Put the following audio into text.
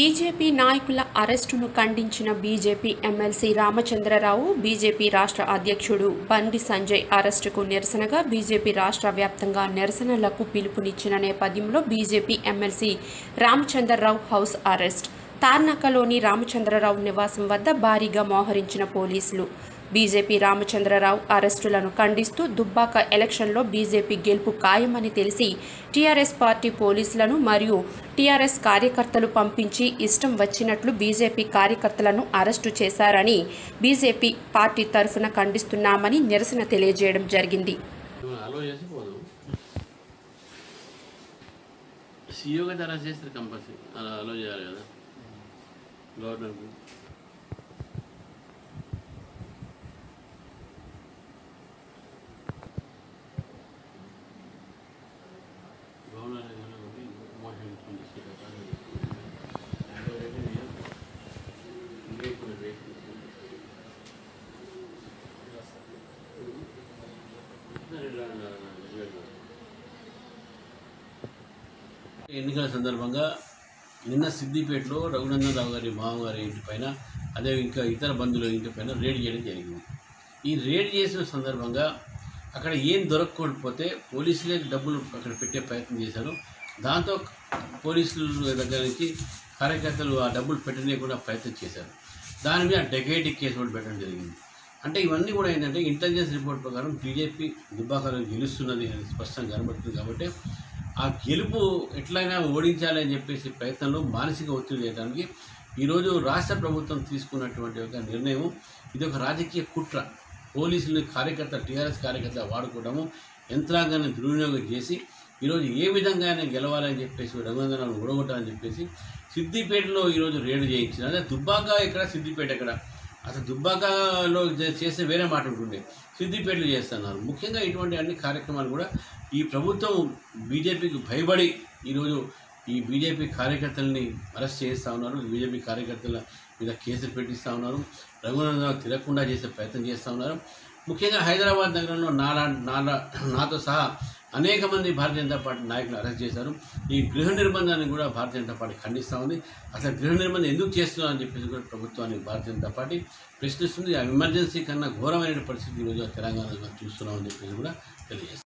BJP నాయకుల అరెస్టును ఖండించిన బీజేపీ ఎమ్మెల్సీ రామచంద్రరావు బీజేపీ రాష్ట్ర అధ్యక్షుడు బండి సంజయ్ అరెస్టుకు నిరసనగా బీజేపీ రాష్ట్ర వ్యాప్తంగా నిరసనలకు పిలుపునిచ్చిన నేపథ్యంలో BJP MLC Ramachandra Rao house arrest తార్నాకలోని రామచంద్రరావు నివాసం వద్ద భారీగా మోహరించిన పోలీసులు బీజేపీ రామచంద్రరావు అరెస్టులను ఖండిస్తూ దుబ్బాక ఎలక్షన్లో బీజేపీ గెలుపు ఖాయమని తెలిసి టీఆర్ఎస్ పార్టీ పోలీసులను మరియు టీఆర్ఎస్ కార్యకర్తలు పంపించి ఇష్టం వచ్చినట్లు బీజేపీ కార్యకర్తలను అరెస్టు చేశారని బీజేపీ పార్టీ తరఫున ఖండిస్తున్నామని నిరసన తెలియజేయడం జరిగింది మనం అలో చేసి పోదాం సీఈఓగా తయారు చేస్తారు కంపల్సరీ అలా అలో చేయాలి కదా గవర్నమెంట్ గవర్నర్ మోషన్ ఎన్నికల సందర్భంగా నిన్న సిద్దిపేటలో రఘునందన్ రావు గారి మామగారి ఇంటి పైన అదే ఇంకా ఇతర బంధువుల ఇంటి పైన రేడ్ చేయడం జరిగింది ఈ రేడ్ చేసిన సందర్భంగా అక్కడ ఏం దొరకకపోతే పోలీసులే డబ్బులు అక్కడ పెట్టే ప్రయత్నం చేశారు దాంతో పోలీసుల దగ్గర నుంచి కార్యకర్తలు ఆ డబ్బులు పెట్టనీయకుండా ప్రయత్నం చేశారు దాని మీద డెకేటి కేసు కూడా పెట్టడం జరిగింది అంటే ఇవన్నీ కూడా ఏంటంటే ఇంటెలిజెన్స్ రిపోర్ట్ ప్రకారం బీజేపీ దుబ్బాకలో గెలుస్తున్నది అని స్పష్టంగా కనబడుతుంది కాబట్టి ఆ గెలుపు ఎట్లయినా ఓడించాలి అని చెప్పేసి ప్రయత్నంలో మానసిక ఒత్తిడి చేయడానికి ఈరోజు రాష్ట్ర ప్రభుత్వం తీసుకున్నటువంటి ఒక నిర్ణయం ఇది ఒక రాజకీయ కుట్ర పోలీసులు కార్యకర్త టీఆర్ఎస్ కార్యకర్త వాడుకోవడము యంత్రాంగాన్ని దుర్వినియోగం చేసి ఈరోజు ఏ విధంగా అయినా గెలవాలని చెప్పేసి రఘునందనాలను ఓడగొట్టాలని చెప్పేసి సిద్దిపేటలో ఈరోజు రేడు చేయించిన అదే దుబ్బాక ఎక్కడ సిద్దిపేట ఎక్కడ అసలు దుబ్బాకలో చే- చేస్తే వేరే మాట ఉంటుండే సిద్దిపేటలో చేస్తున్నారు ముఖ్యంగా ఇటువంటి అన్ని కార్యక్రమాలు కూడా ఈ ప్రభుత్వం బీజేపీకి భయపడి ఈరోజు ఈ బీజేపీ కార్యకర్తల్ని అరెస్ట్ చేస్తూ ఉన్నారు బీజేపీ కార్యకర్తల మీద కేసులు పెట్టిస్తూ ఉన్నారు రఘునందరావు తిరగకుండా చేసే ప్రయత్నం చేస్తూ ఉన్నారు ముఖ్యంగా హైదరాబాద్ నగరంలో నాలా నాలా నాతో సహా అనేక మంది భారతీయ జనతా పార్టీ నాయకులు అరెస్ట్ చేశారు ఈ గృహ నిర్బంధాన్ని కూడా భారతీయ జనతా పార్టీ ఖండిస్తూ ఉంది అసలు గృహ నిర్బంధం ఎందుకు చేస్తున్నారని చెప్పేసి కూడా ప్రభుత్వాన్ని భారతీయ జనతా పార్టీ ప్రశ్నిస్తుంది ఆ ఎమర్జెన్సీ కన్నా ఘోరమైన పరిస్థితి ఈరోజు తెలంగాణలో చూస్తున్నామని చెప్పేసి కూడా తెలియజేస్తుంది